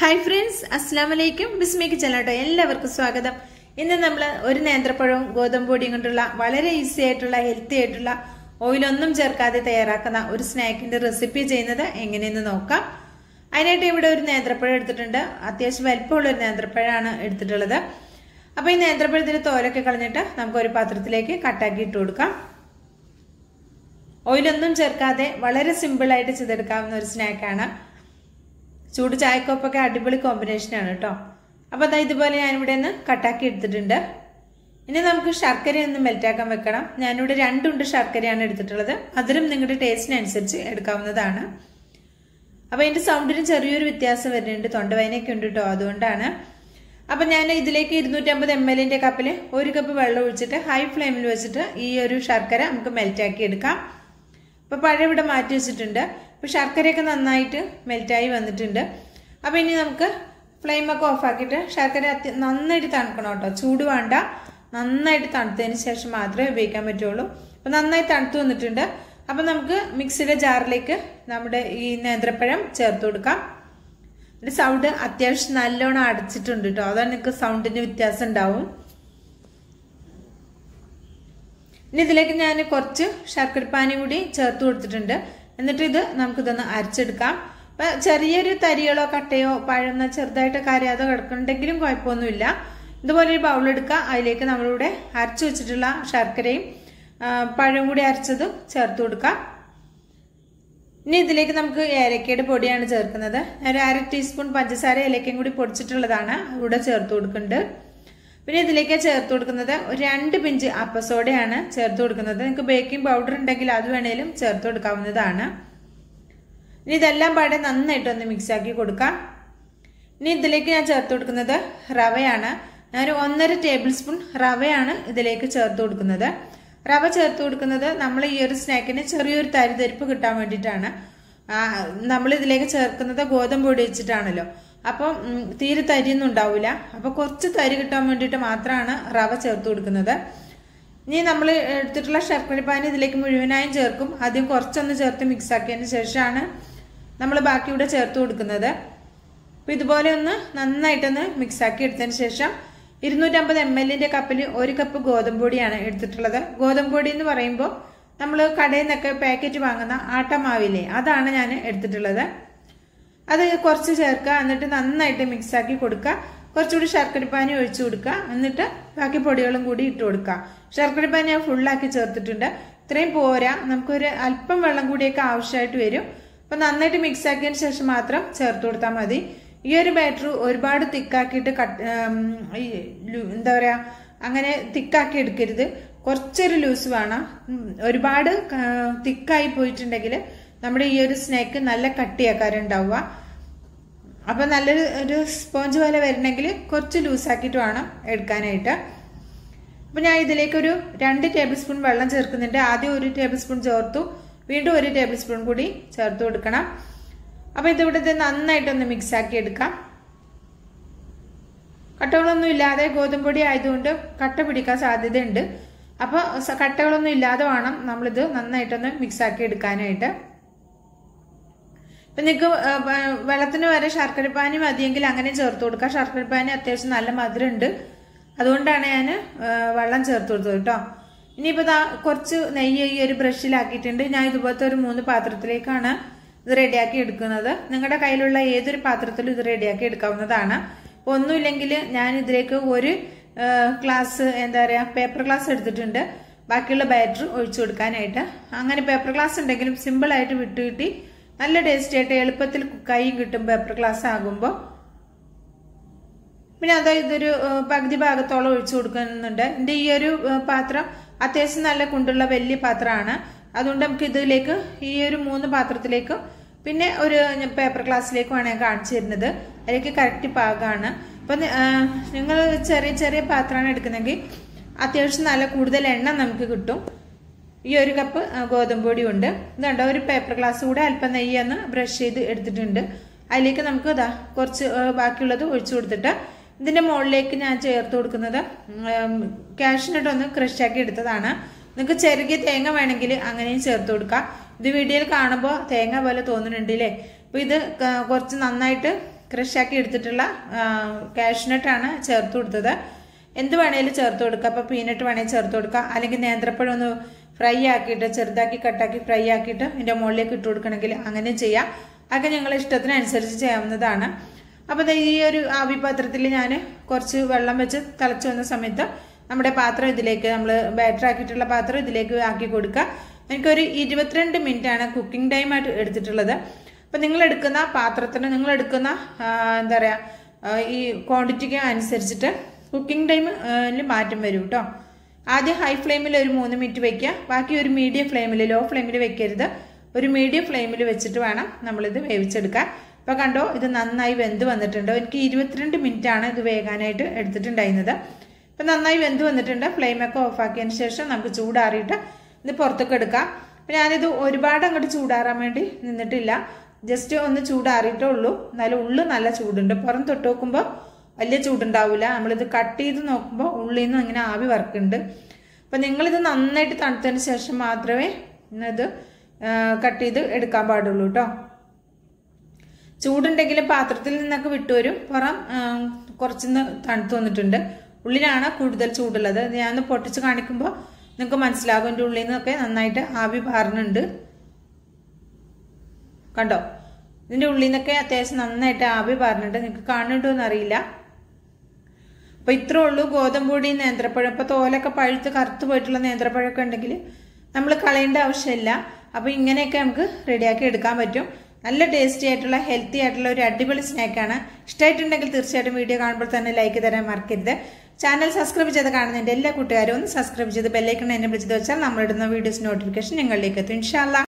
hi friends അസ്സാം വലൈക്കും ബിസ്മിക്ക് ചെല്ലാട്ടോ എല്ലാവർക്കും സ്വാഗതം ഇന്ന് നമ്മൾ ഒരു നേന്ത്രപ്പഴവും ഗോതമ്പ് പൊടിയും കൊണ്ടുള്ള വളരെ ഈസി ആയിട്ടുള്ള ഹെൽത്തി ആയിട്ടുള്ള ഓയിലൊന്നും ചേർക്കാതെ തയ്യാറാക്കുന്ന ഒരു സ്നാക്കിന്റെ റെസിപ്പി ചെയ്യുന്നത് എങ്ങനെയെന്ന് നോക്കാം അതിനായിട്ട് ഇവിടെ ഒരു നേന്ത്രപ്പഴം എടുത്തിട്ടുണ്ട് അത്യാവശ്യം വലിപ്പമുള്ള ഒരു നേന്ത്രപ്പഴമാണ് എടുത്തിട്ടുള്ളത് അപ്പോൾ ഈ നേന്ത്രപ്പഴത്തിന്റെ തോലൊക്കെ കളഞ്ഞിട്ട് നമുക്ക് ഒരു പാത്രത്തിലേക്ക് കട്ടാക്കി ഇട്ട് കൊടുക്കാം ഓയിലൊന്നും ചേർക്കാതെ വളരെ സിമ്പിളായിട്ട് ചെയ്തെടുക്കാവുന്ന ഒരു സ്നാക്കാണ് ചൂട് ചായക്കൊപ്പൊക്കെ അടിപൊളി കോമ്പിനേഷനാണ് കേട്ടോ അപ്പോൾ അതാ ഇതുപോലെ ഞാനിവിടെ നിന്ന് കട്ടാക്കി എടുത്തിട്ടുണ്ട് ഇനി നമുക്ക് ശർക്കര ഒന്ന് മെൽറ്റാക്കാൻ വെക്കണം ഞാനിവിടെ രണ്ടുണ്ട് ശർക്കരയാണ് എടുത്തിട്ടുള്ളത് അതിലും നിങ്ങളുടെ ടേസ്റ്റിനനുസരിച്ച് എടുക്കാവുന്നതാണ് അപ്പോൾ അതിൻ്റെ സൗണ്ടിന് ചെറിയൊരു വ്യത്യാസം വരുന്നുണ്ട് തൊണ്ടവേനയൊക്കെ ഉണ്ട് കേട്ടോ അതുകൊണ്ടാണ് അപ്പം ഞാൻ ഇതിലേക്ക് ഇരുന്നൂറ്റമ്പത് എം എല്ലിൻ്റെ കപ്പിൽ ഒരു കപ്പ് വെള്ളം ഒഴിച്ചിട്ട് ഹൈ ഫ്ലെയിമിൽ വെച്ചിട്ട് ഈ ഒരു ശർക്കര നമുക്ക് മെൽറ്റാക്കി എടുക്കാം അപ്പോൾ പഴം ഇവിടെ മാറ്റി വെച്ചിട്ടുണ്ട് അപ്പോൾ ശർക്കരയൊക്കെ നന്നായിട്ട് മെൽറ്റായി വന്നിട്ടുണ്ട് അപ്പോൾ ഇനി നമുക്ക് ഫ്ലെയിമൊക്കെ ഓഫാക്കിയിട്ട് ശർക്കര അത്യ നന്നായിട്ട് തണുക്കണം കേട്ടോ ചൂട് വേണ്ട നന്നായിട്ട് തണുത്തതിന് ശേഷം മാത്രമേ ഉപയോഗിക്കാൻ പറ്റുള്ളൂ അപ്പോൾ നന്നായി തണുത്ത് വന്നിട്ടുണ്ട് അപ്പോൾ നമുക്ക് മിക്സിയുടെ ജാറിലേക്ക് നമ്മുടെ ഈ നേന്ത്രപ്പഴം ചേർത്ത് കൊടുക്കാം ഒരു സൗണ്ട് അത്യാവശ്യം നല്ലോണം അടച്ചിട്ടുണ്ട് കേട്ടോ അതാണ് നിങ്ങൾക്ക് സൗണ്ടിന് വ്യത്യാസം ഉണ്ടാവും ഇനി ഇതിലേക്ക് ഞാൻ കുറച്ച് ശർക്കരപ്പാനി കൂടി ചേർത്ത് കൊടുത്തിട്ടുണ്ട് എന്നിട്ട് ഇത് നമുക്കിതൊന്ന് അരച്ചെടുക്കാം അപ്പം ചെറിയൊരു തരികളോ കട്ടയോ പഴന്ന ചെറുതായിട്ട് കരയാതെ കിടക്കുന്നുണ്ടെങ്കിലും കുഴപ്പമൊന്നുമില്ല ഇതുപോലെ ഒരു ബൗൾ എടുക്കുക അതിലേക്ക് നമ്മളിവിടെ അരച്ചു വെച്ചിട്ടുള്ള ശർക്കരയും പഴം കൂടി അരച്ചതും ചേർത്ത് കൊടുക്കാം ഇനി ഇതിലേക്ക് നമുക്ക് ഏലക്കയുടെ പൊടിയാണ് ചേർക്കുന്നത് ഒരു അര ടീസ്പൂൺ പഞ്ചസാര ഏലക്കയും കൂടി പൊടിച്ചിട്ടുള്ളതാണ് ഇവിടെ ചേർത്ത് കൊടുക്കുന്നുണ്ട് പിന്നെ ഇതിലേക്ക് ചേർത്ത് കൊടുക്കുന്നത് ഒരു രണ്ട് പിഞ്ച് അപ്പസോഡയാണ് ചേർത്ത് കൊടുക്കുന്നത് നിങ്ങൾക്ക് ബേക്കിംഗ് പൗഡർ ഉണ്ടെങ്കിൽ അത് വേണേലും ചേർത്ത് കൊടുക്കാവുന്നതാണ് ഇനി ഇതെല്ലാം പാടെ നന്നായിട്ടൊന്ന് മിക്സ് ആക്കി കൊടുക്കാം ഇനി ഇതിലേക്ക് ഞാൻ ചേർത്ത് കൊടുക്കുന്നത് റവയാണ് ഞാൻ ഒന്നര ടേബിൾ സ്പൂൺ റവയാണ് ഇതിലേക്ക് ചേർത്ത് കൊടുക്കുന്നത് റവ ചേർത്ത് കൊടുക്കുന്നത് നമ്മൾ ഈ ഒരു സ്നാക്കിന് ചെറിയൊരു തരിതരിപ്പ് കിട്ടാൻ വേണ്ടിയിട്ടാണ് നമ്മൾ ഇതിലേക്ക് ചേർക്കുന്നത് ഗോതമ്പ് പൊടി വെച്ചിട്ടാണല്ലോ അപ്പം തീരെ തരിയൊന്നും ഉണ്ടാവില്ല അപ്പോൾ കുറച്ച് തരി കിട്ടാൻ വേണ്ടിയിട്ട് മാത്രമാണ് റവ ചേർത്ത് കൊടുക്കുന്നത് ഇനി നമ്മൾ എടുത്തിട്ടുള്ള ശർക്കരപ്പാനി ഇതിലേക്ക് മുഴുവനായും ചേർക്കും ആദ്യം കുറച്ചൊന്ന് ചേർത്ത് മിക്സ് ആക്കിയതിന് ശേഷമാണ് നമ്മൾ ബാക്കി ഇവിടെ ചേർത്ത് കൊടുക്കുന്നത് അപ്പോൾ ഇതുപോലെ ഒന്ന് നന്നായിട്ടൊന്ന് മിക്സ് ആക്കി എടുത്തതിന് ശേഷം ഇരുന്നൂറ്റമ്പത് എം എല്ലിൻ്റെ കപ്പിൽ ഒരു കപ്പ് ഗോതമ്പ് പൊടിയാണ് എടുത്തിട്ടുള്ളത് ഗോതമ്പ് പൊടി എന്ന് പറയുമ്പോൾ നമ്മൾ കടയിൽ നിന്നൊക്കെ പാക്കറ്റ് വാങ്ങുന്ന ആട്ടമാവില്ലേ അതാണ് ഞാൻ എടുത്തിട്ടുള്ളത് അത് കുറച്ച് ചേർക്കുക എന്നിട്ട് നന്നായിട്ട് മിക്സ് ആക്കി കൊടുക്കുക കുറച്ചുകൂടി ശർക്കരപ്പാനി ഒഴിച്ചു കൊടുക്കുക എന്നിട്ട് ബാക്കി പൊടികളും കൂടി ഇട്ട് കൊടുക്കുക ശർക്കരപ്പാനി ഞാൻ ഫുള്ളാക്കി ചേർത്തിട്ടുണ്ട് ഇത്രയും പോരാ നമുക്കൊരു അല്പം വെള്ളം കൂടിയൊക്കെ ആവശ്യമായിട്ട് വരും അപ്പം നന്നായിട്ട് മിക്സ് ആക്കിയതിന് ശേഷം മാത്രം ചേർത്ത് കൊടുത്താൽ മതി ഈ ഒരു ബാറ്റർ ഒരുപാട് തിക്കാക്കിയിട്ട് കട്ട് എന്താ പറയുക അങ്ങനെ തിക്കാക്കി എടുക്കരുത് കുറച്ചൊരു ലൂസ് വേണം ഒരുപാട് തിക്കായി പോയിട്ടുണ്ടെങ്കിൽ നമ്മുടെ ഈ ഒരു സ്നാക്ക് നല്ല കട്ടിയാക്കാറുണ്ടാവുക അപ്പം നല്ലൊരു ഒരു സ്പോഞ്ച് പോലെ വരണമെങ്കിൽ കുറച്ച് ലൂസാക്കിയിട്ട് വേണം എടുക്കാനായിട്ട് അപ്പം ഞാൻ ഇതിലേക്കൊരു രണ്ട് ടേബിൾ സ്പൂൺ വെള്ളം ചേർക്കുന്നുണ്ട് ആദ്യം ഒരു ടേബിൾ സ്പൂൺ ചേർത്തു വീണ്ടും ഒരു ടേബിൾ സ്പൂൺ കൂടി ചേർത്ത് കൊടുക്കണം അപ്പം ഇതിവിടുത്തെ നന്നായിട്ടൊന്ന് മിക്സ് ആക്കി എടുക്കാം കട്ടകളൊന്നും ഇല്ലാതെ ഗോതമ്പൊടി ആയതുകൊണ്ട് കട്ട പിടിക്കാൻ സാധ്യതയുണ്ട് അപ്പോൾ കട്ടകളൊന്നും ഇല്ലാതെ വേണം നമ്മളിത് നന്നായിട്ടൊന്ന് മിക്സ് ആക്കി എടുക്കാനായിട്ട് ഇപ്പം നിങ്ങൾക്ക് വെള്ളത്തിന് വരെ ശർക്കരപ്പാനി മതിയെങ്കിൽ അങ്ങനെ ചേർത്ത് കൊടുക്കുക ശർക്കരപ്പാനി അത്യാവശ്യം നല്ല മധുരമുണ്ട് അതുകൊണ്ടാണ് ഞാൻ വെള്ളം ചേർത്ത് കൊടുത്തത് കേട്ടോ ഇനിയിപ്പോൾ ഇതാ കുറച്ച് നെയ്യ് ഈ ഒരു ബ്രഷിലാക്കിയിട്ടുണ്ട് ഞാൻ ഇതുപോലത്തെ ഒരു മൂന്ന് പാത്രത്തിലേക്കാണ് ഇത് റെഡിയാക്കി എടുക്കുന്നത് നിങ്ങളുടെ കയ്യിലുള്ള ഏതൊരു പാത്രത്തിലും ഇത് റെഡിയാക്കി എടുക്കാവുന്നതാണ് ഒന്നുമില്ലെങ്കിൽ ഞാൻ ഇതിലേക്ക് ഒരു ഗ്ലാസ് എന്താ പറയുക പേപ്പർ ഗ്ലാസ് എടുത്തിട്ടുണ്ട് ബാക്കിയുള്ള ബാറ്റർ ഒഴിച്ചു കൊടുക്കാനായിട്ട് അങ്ങനെ പേപ്പർ ഗ്ലാസ് ഉണ്ടെങ്കിലും സിമ്പിളായിട്ട് വിട്ട് കിട്ടി നല്ല ടേസ്റ്റ് ആയിട്ട് എളുപ്പത്തിൽ കുക്കായും കിട്ടും പേപ്പർ ഗ്ലാസ് ആകുമ്പോൾ പിന്നെ അത് ഇതൊരു പകുതി ഭാഗത്തോളം ഒഴിച്ചു കൊടുക്കുന്നുണ്ട് എൻ്റെ ഈ ഒരു പാത്രം അത്യാവശ്യം നല്ല കുണ്ടുള്ള വലിയ പാത്രമാണ് അതുകൊണ്ട് നമുക്ക് ഇതിലേക്ക് ഈ ഒരു മൂന്ന് പാത്രത്തിലേക്ക് പിന്നെ ഒരു പേപ്പർ ഗ്ലാസ്സിലേക്ക് വേണമെങ്കിൽ കാണിച്ചു തരുന്നത് അതിലേക്ക് കറക്റ്റ് പാകമാണ് അപ്പം നിങ്ങൾ ചെറിയ ചെറിയ പാത്രമാണ് എടുക്കുന്നതെങ്കിൽ അത്യാവശ്യം നല്ല കൂടുതൽ എണ്ണ നമുക്ക് കിട്ടും ഈ ഒരു കപ്പ് ഗോതമ്പ് പൊടി ഉണ്ട് ഇതുണ്ട് ഒരു പേപ്പർ ഗ്ലാസ് കൂടെ അല്പം നെയ്യൊന്ന് ബ്രഷ് ചെയ്ത് എടുത്തിട്ടുണ്ട് അതിലേക്ക് നമുക്ക് ഇതാ കുറച്ച് ബാക്കിയുള്ളത് ഒഴിച്ചു കൊടുത്തിട്ട് ഇതിന്റെ മുകളിലേക്ക് ഞാൻ ചേർത്ത് കൊടുക്കുന്നത് കാഷ്നട്ട് ഒന്ന് ക്രഷ് ആക്കി എടുത്തതാണ് നിങ്ങൾക്ക് ചെറുകിയ തേങ്ങ വേണമെങ്കിൽ അങ്ങനെയും ചേർത്ത് കൊടുക്കാം ഇത് വീഡിയോയിൽ കാണുമ്പോൾ തേങ്ങ പോലെ തോന്നുന്നുണ്ട് അല്ലേ അപ്പോൾ ഇത് കുറച്ച് നന്നായിട്ട് ക്രഷാക്കി എടുത്തിട്ടുള്ള കാഷ്നട്ടാണ് ചേർത്ത് കൊടുത്തത് എന്ത് വേണേലും ചേർത്ത് കൊടുക്കുക അപ്പോൾ പീനട്ട് വേണേൽ ചേർത്ത് കൊടുക്കുക അല്ലെങ്കിൽ നേന്ത്രപ്പഴം ഒന്ന് ഫ്രൈ ആക്കിയിട്ട് ചെറുതാക്കി കട്ടാക്കി ഫ്രൈ ആക്കിയിട്ട് ഇതിൻ്റെ മുകളിലേക്ക് ഇട്ട് കൊടുക്കണമെങ്കിൽ അങ്ങനെ ചെയ്യാം അതൊക്കെ ഞങ്ങളുടെ ഇഷ്ടത്തിനനുസരിച്ച് ചെയ്യാവുന്നതാണ് അപ്പോൾ ദേ ഈ ഒരു ആവി പാത്രത്തിൽ ഞാൻ കുറച്ച് വെള്ളം വെച്ച് തിളച്ച് വന്ന സമയത്ത് നമ്മുടെ പാത്രം ഇതിലേക്ക് നമ്മൾ ബാറ്റർ ആക്കിയിട്ടുള്ള പാത്രം ഇതിലേക്ക് ആക്കി കൊടുക്കുക എനിക്കൊരു ഇരുപത്തിരണ്ട് മിനിറ്റ് ആണ് കുക്കിംഗ് ടൈം ആയിട്ട് എടുത്തിട്ടുള്ളത് അപ്പം നിങ്ങൾ എടുക്കുന്ന പാത്രത്തിന് നിങ്ങൾ എടുക്കുന്ന ആ, എന്താ പറയുക ഈ ക്വാണ്ടിറ്റിക്ക് അനുസരിച്ചിട്ട് കുക്കിംഗ് ടൈമിൽ മാറ്റം വരും കേട്ടോ ആദ്യം ഹൈ ഫ്ലെയിമിൽ ഒരു മൂന്ന് മിനിറ്റ് വെക്കുക ബാക്കി ഒരു മീഡിയം ഫ്ലെയിമിൽ ലോ ഫ്ലെയിമിൽ വെക്കരുത് ഒരു മീഡിയം ഫ്ലെയിമിൽ വെച്ചിട്ട് വേണം നമ്മളിത് വേവിച്ചെടുക്കാൻ ഇപ്പോൾ കണ്ടോ ഇത് നന്നായി വെന്ത് വന്നിട്ടുണ്ട് എനിക്ക് ഇരുപത്തിരണ്ട് മിനിറ്റ് ആണ് ഇത് വേകാനായിട്ട് എടുത്തിട്ടുണ്ടായിരുന്നത് ഇപ്പം നന്നായി വെന്ത് വന്നിട്ടുണ്ട് ഫ്ലെയിമൊക്കെ ഓഫാക്കിയതിന് ശേഷം നമുക്ക് ചൂടാറിയിട്ട് ഇത് പുറത്തൊക്കെ എടുക്കാം അപ്പം ഞാനിത് ഒരുപാട് അങ്ങോട്ട് ചൂടാറാൻ വേണ്ടി നിന്നിട്ടില്ല ജസ്റ്റ് ഒന്ന് ചൂടാറിയിട്ടേ ഉള്ളൂ എന്നാലും ഉള്ളു നല്ല ചൂടുണ്ട് പുറം തൊട്ട് നോക്കുമ്പോൾ വലിയ ചൂടുണ്ടാവില്ല നമ്മളിത് കട്ട് ചെയ്ത് നോക്കുമ്പോൾ ഉള്ളിൽ നിന്ന് ഇങ്ങനെ ആവി വറക്കുന്നുണ്ട് അപ്പം നിങ്ങളിത് നന്നായിട്ട് തണുത്തതിന് ശേഷം മാത്രമേ ഇത് കട്ട് ചെയ്ത് എടുക്കാൻ പാടുള്ളൂ കേട്ടോ ചൂടുണ്ടെങ്കിൽ പാത്രത്തിൽ നിന്നൊക്കെ വിട്ടുവരും പുറം കുറച്ചൊന്ന് തണുത്ത് വന്നിട്ടുണ്ട് ഉള്ളിലാണ് കൂടുതൽ ചൂടുള്ളത് ഞാൻ ഒന്ന് പൊട്ടിച്ച് കാണിക്കുമ്പോൾ നിങ്ങൾക്ക് മനസ്സിലാകും എൻ്റെ ഉള്ളിൽ നിന്നൊക്കെ നന്നായിട്ട് ആവി പാറുന്നുണ്ട് കണ്ടോ ഇതിൻ്റെ ഉള്ളിൽ നിന്നൊക്കെ അത്യാവശ്യം നന്നായിട്ട് ആവി പാറുന്നുണ്ട് നിങ്ങൾക്ക് കാണുന്നുണ്ടോ എന്നറിയില്ല അപ്പോൾ ഇത്രേ ഉള്ളൂ ഗോതമ്പൊടി നേന്ത്രപ്പഴം ഇപ്പോൾ തോലൊക്കെ പഴുത്ത് കറുത്ത് പോയിട്ടുള്ള നേന്ത്രപ്പഴമൊക്കെ ഉണ്ടെങ്കിൽ നമ്മൾ കളയേണ്ട ആവശ്യമില്ല അപ്പോൾ ഇങ്ങനെയൊക്കെ നമുക്ക് റെഡിയാക്കി എടുക്കാൻ പറ്റും നല്ല ടേസ്റ്റി ആയിട്ടുള്ള ഹെൽത്തി ആയിട്ടുള്ള ഒരു അടിപൊളി സ്നാക്കാണ് ഇഷ്ടമായിട്ടുണ്ടെങ്കിൽ തീർച്ചയായിട്ടും വീഡിയോ കാണുമ്പോൾ തന്നെ ലൈക്ക് തരാൻ മറക്കരുത് ചാനൽ സബ്സ്ക്രൈബ് ചെയ്ത് കാണുന്നതിൻ്റെ എല്ലാ കൂട്ടുകാരും ഒന്ന് സബ്സ്ക്രൈബ് ചെയ്ത് ബെല്ലൈക്കൺ എന്നെ വിളിച്ചത് വെച്ചാൽ നമ്മളിടുന്ന വീഡിയോസ് നോട്ടിഫിക്കേഷൻ നിങ്ങളിലേക്ക് എത്തും ഇൻഷാല്ല